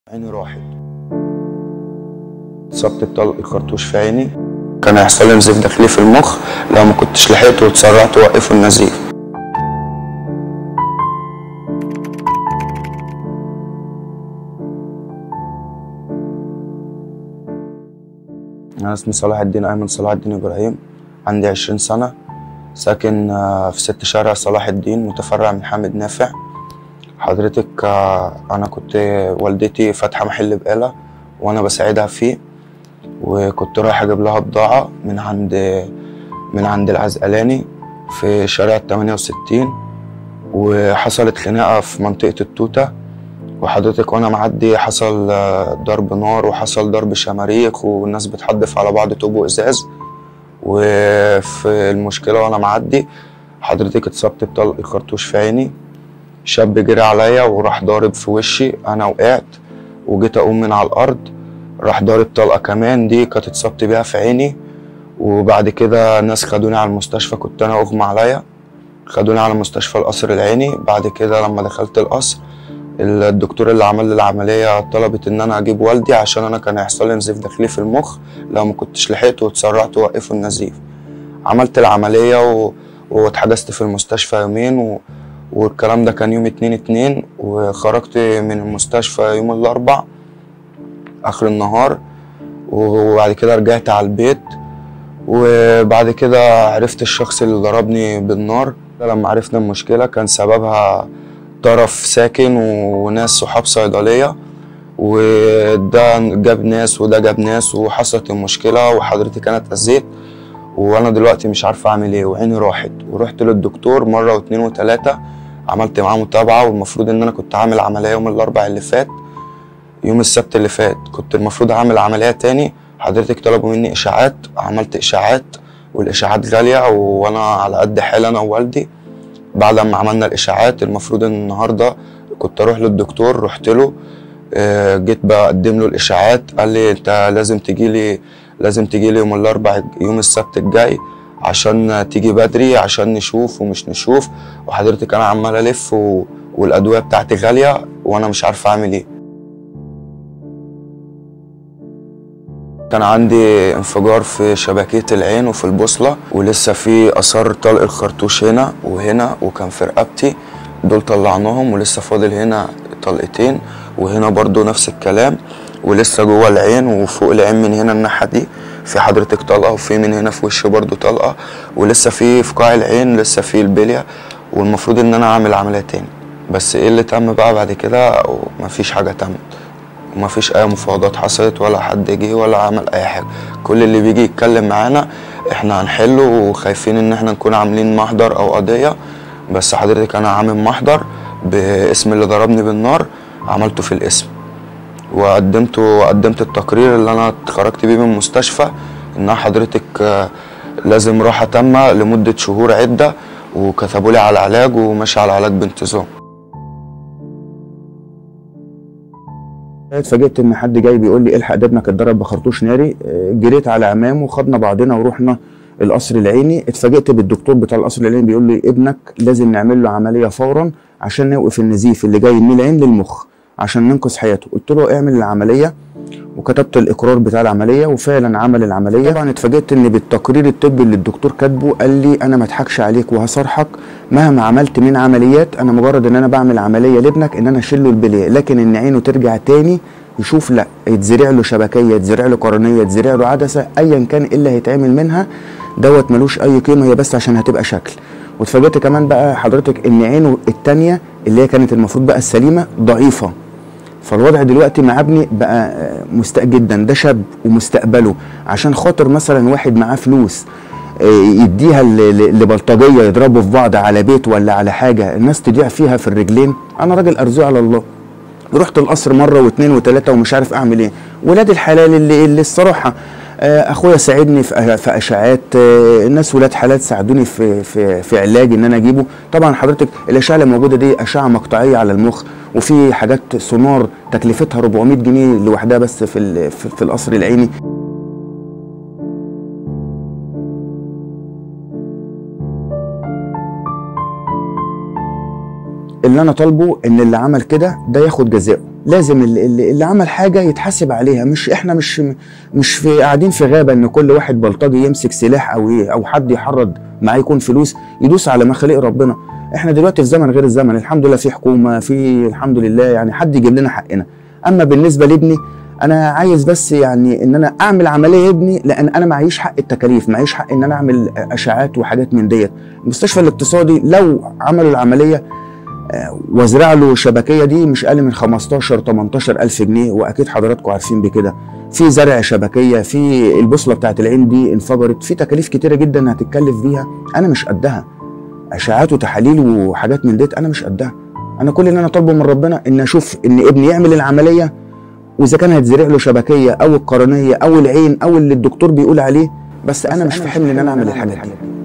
عيني راحت اتصبت بطلق الخرطوش في عيني كان هيحصل لي نزيف داخلي في المخ لو ما كنتش لحقت واتسرعت وقفوا النزيف أنا اسمي صلاح الدين أيمن صلاح الدين إبراهيم عندي عشرين سنة ساكن آه، في ست شارع صلاح الدين متفرع من حامد نافع حضرتك آه، أنا كنت والدتي فاتحة محل بقالة وأنا بساعدها فيه وكنت رايح أجيب لها بضاعة من عند من عند العزقلاني في شارع التمانية وستين وحصلت خناقة في منطقة التوتة وحضرتك وانا معدي حصل آه، ضرب نار وحصل ضرب شماريخ والناس بتحدف على بعض طوب وازاز وفي المشكله وانا معدي حضرتك اتصبت بطلق الخرطوش في عيني شاب جري عليا وراح ضارب في وشي انا وقعت وجيت اقوم من على الارض راح ضارب طلقه كمان دي كانت اتصبت بيها في عيني وبعد كده الناس خدوني على المستشفى كنت انا اغمى عليا خدوني على مستشفى القصر العيني بعد كده لما دخلت القصر الدكتور اللي عمل لي العملية طلبت إن أنا أجيب والدي عشان أنا كان هيحصل لي نزيف داخلي في المخ لو ما كنتش لحقت واتسرعت وقفوا النزيف عملت العملية و... واتحجزت في المستشفى يومين و... والكلام ده كان يوم اتنين اتنين وخرجت من المستشفى يوم الأربع آخر النهار وبعد كده رجعت على البيت وبعد كده عرفت الشخص اللي ضربني بالنار لما عرفنا المشكلة كان سببها طرف ساكن وناس صحاب صيدلية وده جاب ناس وده جاب ناس وحصلت المشكلة وحضرتك أنا اتأذيت وأنا دلوقتي مش عارفة أعمل إيه وعيني راحت ورحت للدكتور مرة واتنين وتلاتة عملت معاه متابعة والمفروض إن أنا كنت عامل عملية يوم الأربع اللي فات يوم السبت اللي فات كنت المفروض أعمل عملية تاني حضرتك طلبوا مني إشاعات عملت إشاعات والإشاعات غالية وأنا على قد حالي أنا ووالدي بعد ما عملنا الاشاعات المفروض ان النهارده كنت اروح للدكتور رحت له آه، جيت بقدم له الاشاعات قال لي انت لازم تجي لي لازم تجي لي يوم الاربع يوم السبت الجاي عشان تيجي بدري عشان نشوف ومش نشوف وحضرتك انا عمال الف و... والادويه بتاعتي غاليه وانا مش عارف اعمل ايه كان عندي انفجار في شبكية العين وفي البوصلة ولسه في آثار طلق الخرطوش هنا وهنا وكان في رقبتي دول طلعناهم ولسه فاضل هنا طلقتين وهنا برضو نفس الكلام ولسه جوه العين وفوق العين من هنا الناحية دي في حضرتك طلقة وفي من هنا في وشي برضو طلقة ولسه في في قاع العين لسه في البلية والمفروض ان انا اعمل عملية تاني بس ايه اللي تم بقى بعد كده مفيش حاجة تمت وما فيش اي مفاوضات حصلت ولا حد جه ولا عمل اي حاجه كل اللي بيجي يتكلم معانا احنا هنحله وخايفين ان احنا نكون عاملين محضر او قضيه بس حضرتك انا عامل محضر باسم اللي ضربني بالنار عملته في الاسم وقدمت وقدمت التقرير اللي انا خرجت بيه من المستشفى ان حضرتك آه، لازم راحه تامه لمده شهور عده وكتبوا لي على علاج وماشي على علاج بانتظام اتفاجئت ان حد جاي بيقول لي الحق ده ابنك اتضرب بخرطوش ناري آه، جريت على عمامه وخدنا بعضنا ورحنا القصر العيني اتفاجئت بالدكتور بتاع القصر العيني بيقول لي ابنك لازم نعمل له عمليه فورا عشان نوقف النزيف اللي جاي من العين للمخ عشان ننقذ حياته قلت له اعمل العمليه وكتبت الاقرار بتاع العمليه وفعلا عمل العمليه طبعا اتفاجئت ان بالتقرير الطبي اللي الدكتور كاتبه قال لي انا ما اضحكش عليك وهصارحك مهما عملت من عمليات انا مجرد ان انا بعمل عمليه لابنك ان انا اشيل له البليه لكن ان عينه ترجع تاني يشوف لا يتزرع له شبكيه يتزرع له قرنيه يتزرع له عدسه ايا كان ايه اللي هيتعمل منها دوت ملوش اي قيمه هي بس عشان هتبقى شكل واتفاجئت كمان بقى حضرتك ان عينه التانيه اللي هي كانت المفروض بقى السليمه ضعيفه فالوضع دلوقتي مع ابني بقى آه، مستاء جدا ده شاب ومستقبله عشان خاطر مثلا واحد معاه فلوس آه، يديها ل- ل- لبلطجيه يضربوا في بعض على بيت ولا على حاجه الناس تضيع فيها في الرجلين انا راجل ارزوق على الله رحت القصر مره واثنين وثلاثه ومش عارف اعمل ايه ولاد الحلال اللي, اللي الصراحه آه، اخويا ساعدني في في اشاعات آه، الناس ولاد حلال ساعدوني في في في علاج ان انا اجيبه طبعا حضرتك الاشعه اللي موجوده دي اشعه مقطعيه على المخ وفي حاجات سونار تكلفتها 400 جنيه لوحدها بس في ال- في, في القصر العيني اللي انا طالبه ان اللي عمل كده ده ياخد جزاؤه لازم اللي, اللي اللي عمل حاجه يتحاسب عليها مش احنا مش مش في قاعدين في غابه ان كل واحد بلطجي يمسك سلاح او ي- او حد يحرض معاه يكون فلوس يدوس على مخالق ربنا احنا دلوقتي في زمن غير الزمن الحمد لله في حكومه في الحمد لله يعني حد يجيب لنا حقنا اما بالنسبه لابني انا عايز بس يعني ان انا اعمل عمليه ابني لان انا معيش حق التكاليف معيش حق ان انا اعمل اشعاعات وحاجات من ديت المستشفى الاقتصادي لو عملوا العمليه آه، وازرع له شبكيه دي مش اقل من 15 18 الف جنيه واكيد حضراتكم عارفين بكده في زرع شبكيه في البوصله بتاعت العين دي انفجرت في تكاليف كتيره جدا هتتكلف بيها انا مش قدها اشعاعات وتحاليل وحاجات من ديت انا مش قدها انا كل اللي انا طالبه من ربنا ان اشوف ان ابني يعمل العمليه واذا كان هتزرع له شبكيه او القرنيه او العين او اللي الدكتور بيقول عليه بس انا مش في حمل ان انا اعمل الحاجات دي